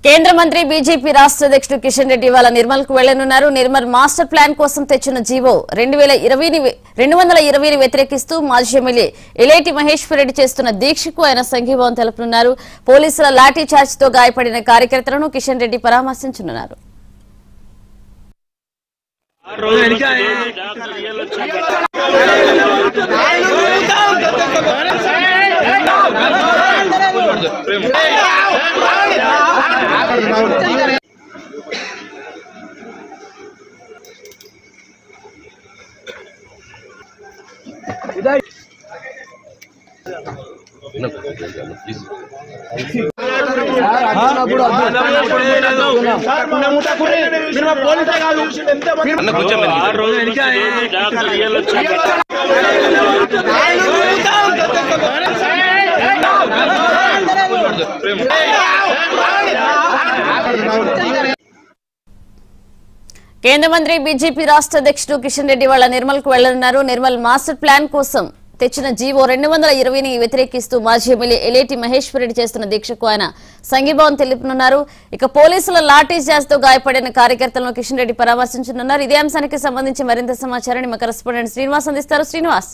కేంద్ర మంత్రి బీజేపీ రాష్ట్ర అధ్యక్షుడు కిషన్ రెడ్డి ఇవాళ నిర్మల్ కు వెళ్లనున్నారు నిర్మల్ మాస్టర్ ప్లాన్ కోసం తెచ్చిన జీవో రెండు వేల ఇరవైని రెండు వందల ఇరవైని వ్యతిరేకిస్తూ మాజీ ఎమ్మెల్యే ఎలేటి మహేశ్వర్ రెడ్డి చేస్తున్న దీక్షకు ఆయన సంఘీభావం తెలుపనున్నారు పోలీసుల లాఠీ చార్జ్ తో గాయపడిన కార్యకర్తలను కిషన్ రెడ్డి పరామర్శించనున్నారు ఆరు రోజులు వెనక డాక్టర్ రియల్ వచ్చింది కేంద్ర మంత్రి బీజేపీ రాష్ట్ర అధ్యక్షుడు కిషన్ రెడ్డి వాళ్ళ నిర్మల్ కు వెళ్లనున్నారు నిర్మల్ మాస్టర్ ప్లాన్ కోసం తెచ్చిన జీవో రెండు వందల ఇరవైని వ్యతిరేకిస్తూ మాజీ ఎమ్మెల్యే ఎలేటి మహేశ్వర్ రెడ్డి చేస్తున్న దీక్షకు ఆయన సంఘీభావం తెలుపనున్నారు ఇక పోలీసుల లాఠీ తో గాయపడిన కార్యకర్తలను కిషన్ రెడ్డి పరామర్శించనున్నారు ఇదే అంశానికి సంబంధించి మరింత సమాచారాన్ని మా కరెస్పాండెంట్ శ్రీనివాస్ అందిస్తారు శ్రీనివాస్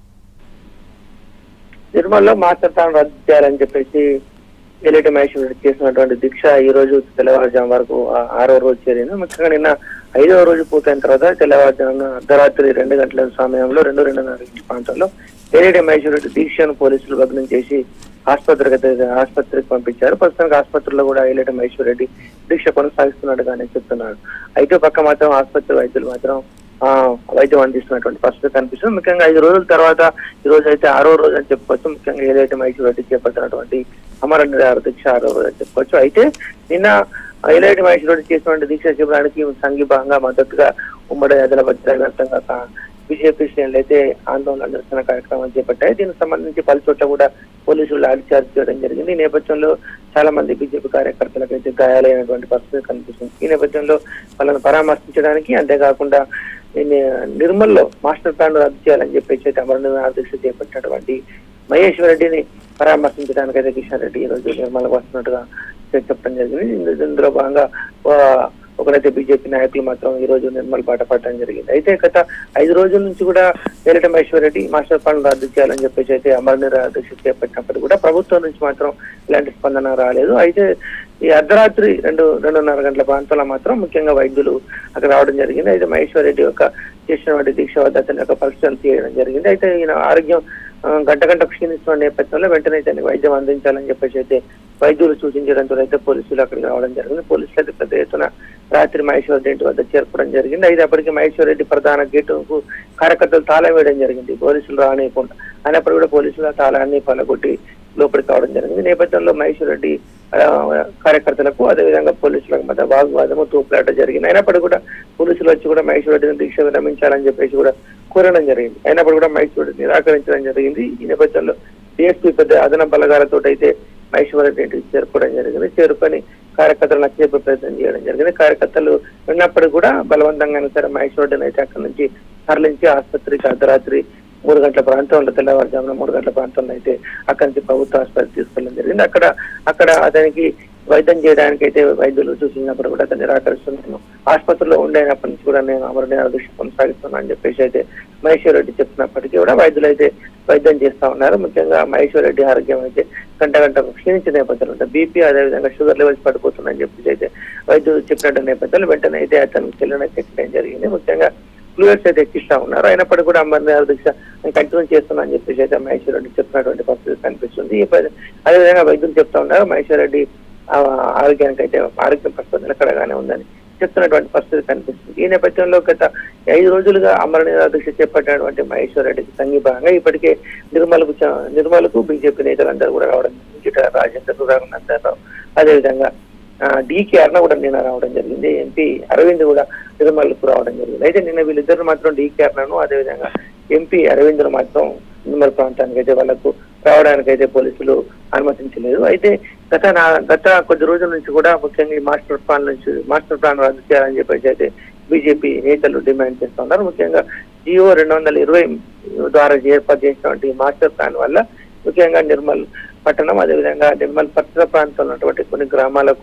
నిర్మల్లో మాస్టర్ ప్లాన్ రద్దు చేయాలని చెప్పేసి ఎలిటి మహేశ్వర చేసినటువంటి దీక్ష ఈ రోజు తెల్లవారుజాము వరకు ఆ- ఆరో రోజు చేరింది ముఖ్యంగా నిన్న ఐదవ రోజు పూర్తయిన తర్వాత తెల్లవారుజామున అర్ధరాత్రి రెండు గంటల సమయంలో రెండు రెండున్నర ఇంటి ప్రాంతంలో ఎలిటి మహేశ్వర దీక్షను పోలీసులు భగ్నం చేసి ఆసుపత్రికి అయితే- ఆసుపత్రికి పంపించారు ప్రస్తుతానికి ఆసుపత్రిలో కూడా ఎలిటి మహేశ్వర రెడ్డి దీక్ష కొనసాగిస్తున్నట్టుగానే చెప్తున్నారు అయితే పక్క మాత్రం ఆసుపత్రి వైద్యులు మాత్రం ఆ వైద్యం అందిస్తున్నటువంటి పరిస్థితి కనిపిస్తుంది ముఖ్యంగా ఐదు రోజుల తర్వాత ఈ రోజు అయితే ఆరో రోజు అని చెప్పుకోవచ్చు ముఖ్యంగా ఏదైతే మహేశ్వర రెడ్డి చేపడుతున్నటువంటి అమర నిరాహార దీక్ష ఆరో రోజు అని చెప్పుకోవచ్చు అయితే నిన్న ఏలైటి మహేశ్వర రెడ్డి చేసినటువంటి దీక్ష శిబిరానికి సంఘీభాగంగా మద్దతుగా ఉమ్మడి ఆదిలాబాద్ జిల్లా వ్యాప్తంగా బీజేపీ శ్రేణులు అయితే ఆందోళన నిరసన కార్యక్రమం చేపట్టాయి దీనికి సంబంధించి పలు చోట్ల కూడా పోలీసులు లాఠీ చార్జ్ చేయడం జరిగింది ఈ నేపథ్యంలో చాలా మంది బీజేపీ కార్యకర్తలకు అయితే గాయాలైనటువంటి పరిస్థితి కనిపిస్తుంది ఈ నేపథ్యంలో వాళ్ళని పరామర్శించడానికి అంతేకాకుండా దీన్ని నిర్మల్లో మాస్టర్ ప్లాన్ రద్దు చేయాలని చెప్పేసి అయితే అమరనాథ దీక్ష చేపట్టినటువంటి మహేశ్వర్ రెడ్డిని పరామర్శించడానికి అయితే కిషన్ రెడ్డి ఈ రోజు నిర్మలకు వస్తున్నట్టుగా చెప్పడం జరిగింది ఇందు- ఇందులో భాగంగా ఆ, ఒకరైతే బీజేపీ నాయకులు మాత్రం ఈ రోజు నిర్మల్ బాట పట్టడం జరిగింది అయితే గత ఐదు రోజుల నుంచి కూడా వేలట మహేశ్వర్ రెడ్డి మాస్టర్ ప్లాన్ రద్దు చేయాలని చెప్పేసి అయితే అమరనీర దీక్ష చేపట్టినప్పుడు కూడా ప్రభుత్వం నుంచి మాత్రం ఇలాంటి స్పందన రాలేదు అయితే ఈ అర్ధరాత్రి రెండు రెండున్నర గంటల ప్రాంతంలో మాత్రం ముఖ్యంగా వైద్యులు అక్కడ రావడం జరిగింది అయితే మహేశ్వర్ రెడ్డి యొక్క చేసినటువంటి దీక్ష వద్ద అతని యొక్క పరీక్షలు చేయడం జరిగింది అయితే ఈయన ఆరోగ్యం ఆ, గంట గంట క్షీణిస్తున్న నేపథ్యంలో వెంటనే ఇతనికి వైద్యం అందించాలని చెప్పేసి అయితే వైద్యులు సూచించడంతో అయితే పోలీసులు అక్కడికి రావడం జరిగింది పోలీసులు అయితే పెద్ద ఎత్తున రాత్రి మహేశ్వర్ రెడ్డి ఇంటి వద్ద చేరుకోవడం జరిగింది అయితే అప్పటికి మహేశ్వర్ రెడ్డి ప్రధాన గేటుకు కార్యకర్తలు తాళం వేయడం జరిగింది పోలీసులు రానియకుండా అయినప్పుడు కూడా పోలీసులు ఆ తాళాన్ని పలగొట్టి లోపలికి రావడం జరిగింది ఈ నేపథ్యంలో మహేశ్వర్ రెడ్డి ఆ, కార్యకర్తలకు అదేవిధంగా పోలీసులకు మధ్య వాగ్వాదము తూపులాట జరిగింది అయినప్పుడు కూడా పోలీసులు వచ్చి కూడా మహేశ్వర్ రెడ్డిని దీక్ష విరమించాలని చెప్పేసి కూడా కోరడం జరిగింది అయినప్పుడు కూడా మహేశ్వర్ రెడ్డి నిరాకరించడం జరిగింది ఈ నేపథ్యంలో డిఎస్పీ పెద్ద అదన బలగాలతో అయితే మహేశ్వర్ రెడ్డి ఇంటికి చేరుకోవడం జరిగింది చేరుకొని కార్యకర్తలు నచ్చజెప్పే ప్రయత్నం చేయడం జరిగింది కార్యకర్తలు ఉన్నప్పుడు కూడా బలవంతంగా సరే మహేశ్వర్ రెడ్డిని అయితే అక్కడి నుంచి తరలించి ఆసుపత్రికి అర్ధరాత్రి మూడు గంటల ప్రాంతంలో తెల్లవారుజామున మూడు గంటల ప్రాంతంలో అయితే అక్కడి నుంచి ప్రభుత్వ ఆసుపత్రి తీసుకెళ్ళడం జరిగింది అక్కడ అక్కడ అతనికి వైద్యం చేయడానికి అయితే వైద్యులు సూచించినప్పుడు కూడా అతను నిరాకరిస్తున్నాను ఆసుపత్రిలో ఉండేనప్పటి నుంచి కూడా నేను అమరణ దృష్టి కొనసాగిస్తున్నాను అని చెప్పేసి అయితే మహేశ్వర్ రెడ్డి చెప్పినప్పటికీ కూడా వైద్యులు అయితే వైద్యం చేస్తా ఉన్నారు ముఖ్యంగా మహేశ్వర్ రెడ్డి ఆరోగ్యం అయితే గంట గంట క్షీణించిన నేపథ్యంలో అంటే బీపీ అదేవిధంగా షుగర్ లెవెల్స్ పడిపోతున్నాయని చెప్పేసి అయితే వైద్యులు చెప్పినట్టు నేపథ్యంలో వెంటనే అయితే అతను చెల్లిన ఎక్కడం జరిగింది ముఖ్యంగా ఫ్లూయర్స్ అయితే ఎక్కిస్తా ఉన్నారు అయినప్పటికీ కూడా అమర్నాథ్ దీక్ష కంటిన్యూ చేస్తున్నా అని చెప్పేసి అయితే మహేశ్వర్ రెడ్డి చెప్పినటువంటి పరిస్థితి కనిపిస్తుంది ఈ పరి- అదేవిధంగా వైద్యులు చెప్తా ఉన్నారు మహేశ్వర్ రెడ్డి ఆ, ఆరోగ్యానికి అయితే ఆరోగ్యం ప్రస్తుతం నిలకడగానే ఉందని చెప్తున్నటువంటి పరిస్థితి కనిపిస్తుంది ఈ నేపథ్యంలో గత ఐదు రోజులుగా అమరనాథ దీక్ష చేపట్టినటువంటి మహేశ్వర్ రెడ్డికి సంఘీభాగంగా ఇప్పటికే నిర్మలకు చ- నిర్మలకు బీజేపీ నేతలందరూ కూడా రావడం జరిగింది. గిట రాజేందర్ రఘునందరావు అదేవిధంగా డికే అర్ణ కూడా నిన్న రావడం జరిగింది ఎంపీ అరవింద్ కూడా నిర్మల్కు రావడం జరిగింది అయితే నిన్న వీళ్ళిద్దరు మాత్రం డికే అర్ణను అదేవిధంగా ఎంపీ అరవింద్ మాత్రం నిర్మల్ ప్రాంతానికి అయితే వాళ్ళకు రావడానికి అయితే పోలీసులు అనుమతించలేదు అయితే గత నా- గత కొద్ది రోజుల నుంచి కూడా ముఖ్యంగా ఈ మాస్టర్ ప్లాన్ నుంచి మాస్టర్ ప్లాన్ రద్దు చేయాలని చెప్పేసి అయితే బీజేపీ నేతలు డిమాండ్ చేస్తా ఉన్నారు ముఖ్యంగా జియో రెండు వందల ఇరవై ద్వారా ఏర్పాటు చేసినటువంటి ఈ మాస్టర్ ప్లాన్ వల్ల ముఖ్యంగా నిర్మల్ పట్టణం అదేవిధంగా నిర్మల్ పరిసర ప్రాంతంలో ఉన్నటువంటి కొన్ని గ్రామాలకు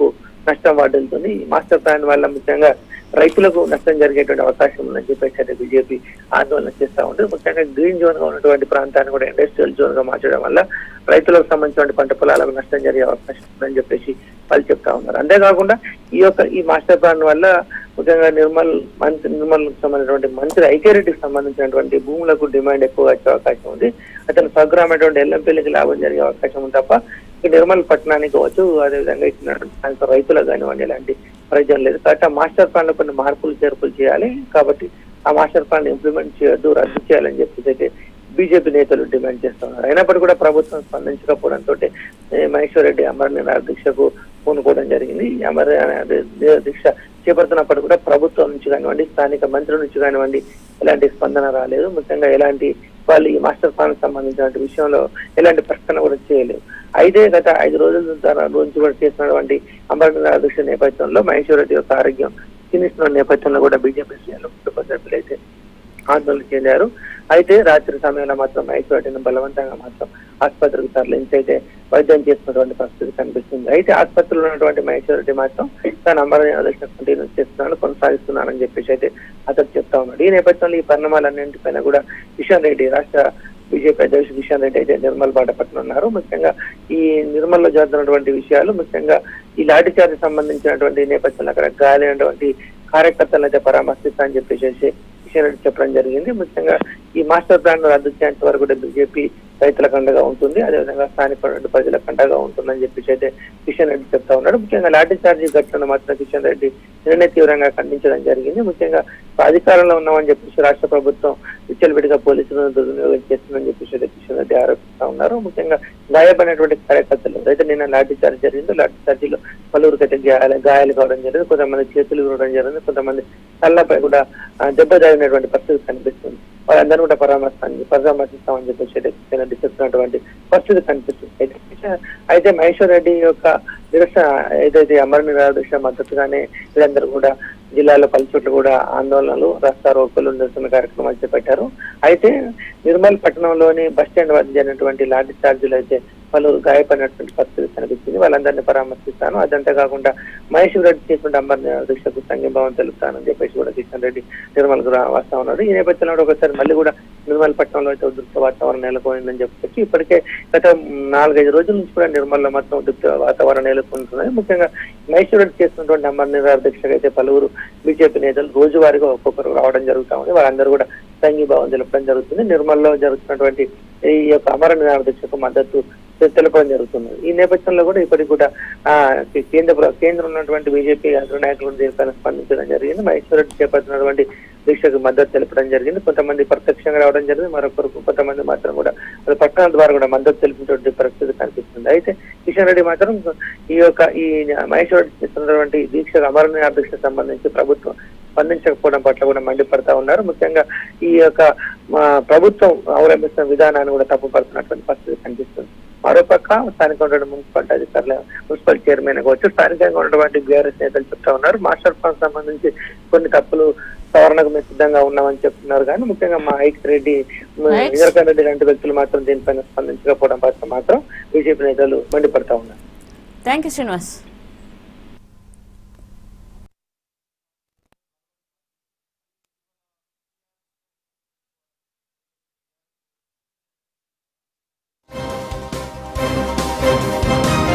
నష్టం వాటిల్తుంది ఈ మాస్టర్ ప్లాన్ వల్ల ముఖ్యంగా రైతులకు నష్టం జరిగేటువంటి అవకాశం ఉందని చెప్పేసి అయితే బీజేపీ ఆందోళన చేస్తా ఉంటుంది ముఖ్యంగా గ్రీన్ జోన్ గా ఉన్నటువంటి ప్రాంతాన్ని కూడా ఇండస్ట్రియల్ జోన్ గా మార్చడం వల్ల రైతులకు సంబంధించిన పంట పొలాలకు నష్టం జరిగే అవకాశం ఉందని చెప్పేసి వాళ్ళు చెప్తా ఉన్నారు అంతేకాకుండా ఈ యొక్క ఈ మాస్టర్ ప్లాన్ వల్ల ముఖ్యంగా నిర్మల్ మంత్రి నిర్మల్ సంబంధించినటువంటి మంత్రి ఐక్యరెడ్డికి సంబంధించినటువంటి భూములకు డిమాండ్ ఎక్కువ వచ్చే అవకాశం ఉంది అతను స్వగ్రామైనటువంటి ఎల్లంపల్లికి లాభం జరిగే అవకాశం ఉంది తప్ప ఈ నిర్మల్ పట్టణానికి కావచ్చు అదేవిధంగా ఇచ్చినటువంటి దాంతో రైతులకు కానివ్వండి ఎలాంటి ప్రయోజనం లేదు కాబట్టి ఆ మాస్టర్ ప్లాన్ లో కొన్ని మార్పులు చేర్పులు చేయాలి కాబట్టి ఆ మాస్టర్ ప్లాన్ ఇంప్లిమెంట్ చేయొద్దు రద్దు చేయాలని చెప్పేసి అయితే బీజేపీ నేతలు డిమాండ్ చేస్తున్నారు అయినప్పటికీ కూడా ప్రభుత్వం స్పందించకపోవడంతో మహేశ్వర్ రెడ్డి అమర్ నిరాహార దీక్షకు పూనుకోవడం జరిగింది ఈ అమర్ నిరాహార దీక్ష చేపడుతున్నప్పటికీ కూడా ప్రభుత్వం నుంచి కానివ్వండి స్థానిక మంత్రుల నుంచి కానివ్వండి ఎలాంటి స్పందన రాలేదు ముఖ్యంగా ఎలాంటి వాళ్ళు ఈ మాస్టర్ ప్లాన్ సంబంధించిన విషయంలో ఎలాంటి ప్రకటన కూడా చేయలేదు అయితే గత ఐదు రోజుల ద్వారా నుంచి కూడా చేసినటువంటి అమర్ నిరాహార దీక్ష నేపథ్యంలో మహేశ్వర్ రెడ్డి యొక్క ఆరోగ్యం క్షీణిస్తున్న నేపథ్యంలో కూడా బీజేపీ శ్రేణులు కుటుంబ సభ్యులు అయితే ఆందోళన చెందారు అయితే రాత్రి సమయంలో మాత్రం మహేశ్వరుడిని బలవంతంగా మాత్రం ఆసుపత్రికి తరలించి అయితే వైద్యం చేస్తున్నటువంటి పరిస్థితి కనిపిస్తుంది అయితే ఆసుపత్రిలో ఉన్నటువంటి మహేశ్వరుడి మాత్రం తన అమర ఆదేశం కంటిన్యూ చేస్తున్నాను కొనసాగిస్తున్నానని చెప్పేసి అయితే అతను చెప్తా ఉన్నాడు ఈ నేపథ్యంలో ఈ పరిణామాలన్నింటిపైన కూడా కిషన్ రెడ్డి రాష్ట్ర బీజేపీ అధ్యక్షుడు కిషన్ రెడ్డి అయితే నిర్మల్ బాట పట్టనున్నారు ముఖ్యంగా ఈ నిర్మల్లో జరుగుతున్నటువంటి విషయాలు ముఖ్యంగా ఈ లాఠీ చార్జ్ సంబంధించినటువంటి నేపథ్యంలో అక్కడ గాయలైనటువంటి కార్యకర్తలను అయితే పరామర్శిస్తా అని చెప్పేసి కిషన్ రెడ్డి చెప్పడం జరిగింది ముఖ్యంగా ఈ మాస్టర్ ప్లాన్ రద్దు చేసేంత వరకు కూడా బీజేపీ రైతులకు అండగా ఉంటుంది అదేవిధంగా స్థానిక ప్రజలకు అండగా ఉంటుందని చెప్పేసి అయితే కిషన్ రెడ్డి చెప్తా ఉన్నాడు ముఖ్యంగా లాఠీ చార్జీ ఘటనను మాత్రం కిషన్ రెడ్డి నిన్నే తీవ్రంగా ఖండించడం జరిగింది ముఖ్యంగా అధికారంలో ఉన్నామని చెప్పేసి రాష్ట్ర ప్రభుత్వం విచ్చలవిడిగా పోలీసులను దుర్వినియోగం చేస్తుందని చెప్పేసి అయితే కిషన్ రెడ్డి ఆరోపిస్తా ఉన్నారు ముఖ్యంగా గాయపడినటువంటి కార్యకర్తలు అయితే నిన్న లాఠీ చార్జ్ జరిగింది లాఠీ చార్జీలో పలువురికి అయితే గాయాలు గాయాలు కావడం జరిగింది కొంతమంది చేతులు ఇవ్వడం జరిగింది కొంతమంది కళ్ళపై కూడా ఆ, దెబ్బ తగినటువంటి పరిస్థితి కనిపిస్తుంది వాళ్ళందరూ కూడా పరామర్శాన్ని పరామర్శిస్తామని చెప్పేసి అయితే కిషన్ రెడ్డి చెప్తున్నటువంటి పరిస్థితి కనిపిస్తుంది అయితే కిషన్- అయితే మహేశ్వర్ రెడ్డి యొక్క నిరసన ఏదైతే అమర నిరాదృశ మద్దతుగానే వీళ్ళందరూ కూడా జిల్లాలో పలు చోట్ల కూడా ఆందోళనలు రస్తా రోకోలు నిరసన కార్యక్రమాలు చేపట్టారు అయితే నిర్మల్ పట్టణంలోని బస్ స్టాండ్ వద్ద జరిగినటువంటి లాఠీ చార్జీలు అయితే పలువురు గాయపడినటువంటి పరిస్థితి కనిపిస్తుంది వాళ్ళందరినీ పరామర్శిస్తాను అదంతే కాకుండా మహేశ్వర్ రెడ్డి చేసిన అంబర్ దీక్షకు సంఘీభావం తెలుపుతానని చెప్పేసి కూడా కిషన్ రెడ్డి నిర్మల్ కు రా- వస్తా ఉన్నాడు ఈ నేపథ్యంలో కూడా ఒకసారి మళ్ళీ కూడా నిర్మల్ పట్టణంలో అయితే ఉద్రిక్త వాతావరణం నెలకొందని చెప్పొచ్చు ఇప్పటికే గత నాలుగైదు రోజుల నుంచి కూడా నిర్మల్లో మొత్తం ఉద్రిక్త వాతావరణం నెలకొంటున్నది ముఖ్యంగా మహేశ్వర్ రెడ్డి చేస్తున్నటువంటి అంబర్ నిరాహార దీక్షకు అయితే పలువురు బీజేపీ నేతలు రోజువారీగా ఒక్కొక్కరు రావడం జరుగుతా ఉంది వాళ్ళందరూ కూడా సంఘీభావం తెలపడం జరుగుతుంది నిర్మల్లో జరుగుతున్నటువంటి ఈ యొక్క అమర నిరాహార దీక్షకు మద్దతు తెలపడం జరుగుతుంది ఈ నేపథ్యంలో కూడా ఇప్పటికి కూడా ఆ కేంద్ర ప్ర- కేంద్రం ఉన్నటువంటి బీజేపీ అగ్ర నాయకులు దీనిపైన స్పందించడం జరిగింది మహేశ్వర్ రెడ్డి చేపడుతున్నటువంటి దీక్షకు మద్దతు తెలపడం జరిగింది కొంతమంది ప్రత్యక్షంగా రావడం జరిగింది మరొకరు కొంతమంది మాత్రం కూడా వాళ్ళ పట్టణాల ద్వారా కూడా మద్దతు తెలిపినటువంటి పరిస్థితి కనిపిస్తుంది అయితే కిషన్ రెడ్డి మాత్రం ఈ యొక్క ఈ మహేశ్వర్ రెడ్డి చేస్తున్నటువంటి దీక్ష అమరణ దీక్ష సంబంధించి ప్రభుత్వం స్పందించకపోవడం పట్ల కూడా మండిపడతా ఉన్నారు ముఖ్యంగా ఈ యొక్క మా ప్రభుత్వం అవలంబిస్తున్న విధానాన్ని కూడా తప్పుపడుతున్నటువంటి పరిస్థితి కనిపిస్తుంది మరోపక్క స్థానికంగా ఉన్నటువంటి మున్సిపాలిటీ అధికారులు మున్సిపల్ చైర్మన్ కావచ్చు స్థానికంగా ఉన్నటువంటి బీఆర్ఎస్ నేతలు చెప్తా ఉన్నారు మాస్టర్ ప్లాన్ సంబంధించి కొన్ని తప్పులు సవరణకు మేము సిద్ధంగా ఉన్నామని చెప్తున్నారు కానీ ముఖ్యంగా మా ఐక్ రెడ్డి Right. విజయకాంత్ రెడ్డి లాంటి వ్యక్తులు మాత్రం దీనిపైన స్పందించకపోవడం పట్ల మాత్రం బీజేపీ నేతలు మండిపడతా ఉన్నారు థ్యాంక్ యూ శ్రీనివాస్